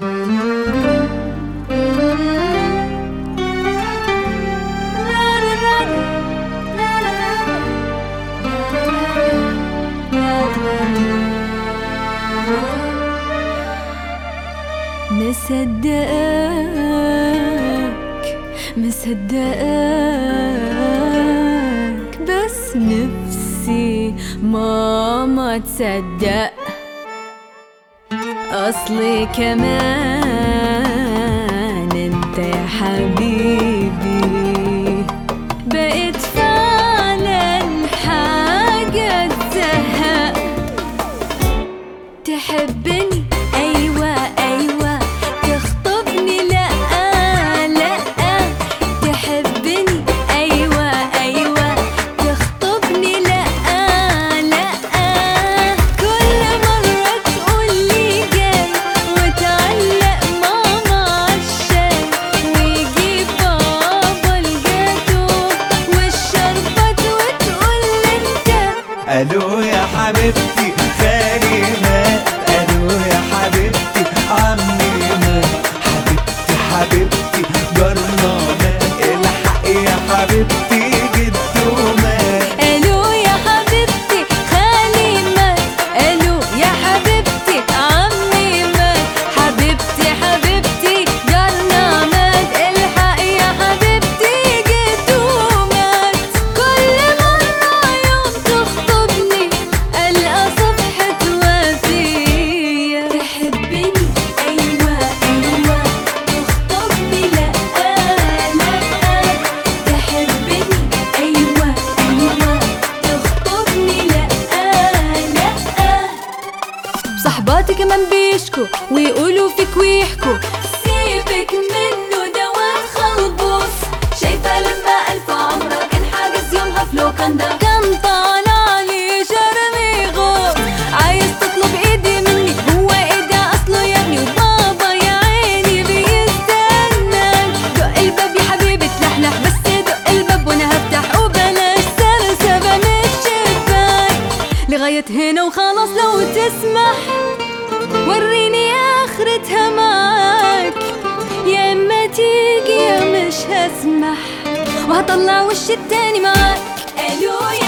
مصدقك مصدقك بس نفسي ماما تصدق أصلي كمان انت يا حبيبي بقيت فعلا حاجة تزهق تحبني أيوة أيوة تخطبني لأ لأ تحبني أيوة أيوة تخطبني لأ لأ كل مرة تقولي جاي وتعلق ماما عالشاي ويجيب بابا الجاتو والشربات وتقول انت الو يا حبيبتي خالي مات الو يا حبيبتي عمي مات حبيبتي حبيبتي جارنا مات الحق يا حبيبتي جدو مات الو يا حبيبتي خالي مات الو يا حبيبتي عمي مات حبيبتي حبيبتي جارنا مات الحق يا حبيبتي جدو مات كل مرة يوم تخطبني ألقى صفحة وفية تحبني أيوة أيوة تخطبني لأ لأ تحبني أيوة أيوة تخطبني لأ لأ صحباتي كمان بيشكوا ويقولوا فيك ويحكوا سيبك منه ده واد خلبوس شايفة لما ألف عمرك انحجز يومها في لوكاندا كان طالع لي جرمي غور عايز تطلب ايدي مني هو ايه ده اصله يا ابني وبابا يا عيني بيستناك دق الباب يا حبيبي تلحلح بس دق الباب وانا هفتح وبلاش سرسبة من الشباك لغاية هنا وخلاص لو تسمح وريني اخرتها معاك يا اما تيجي يا مش هسمح وهطلع وش التاني معاك الو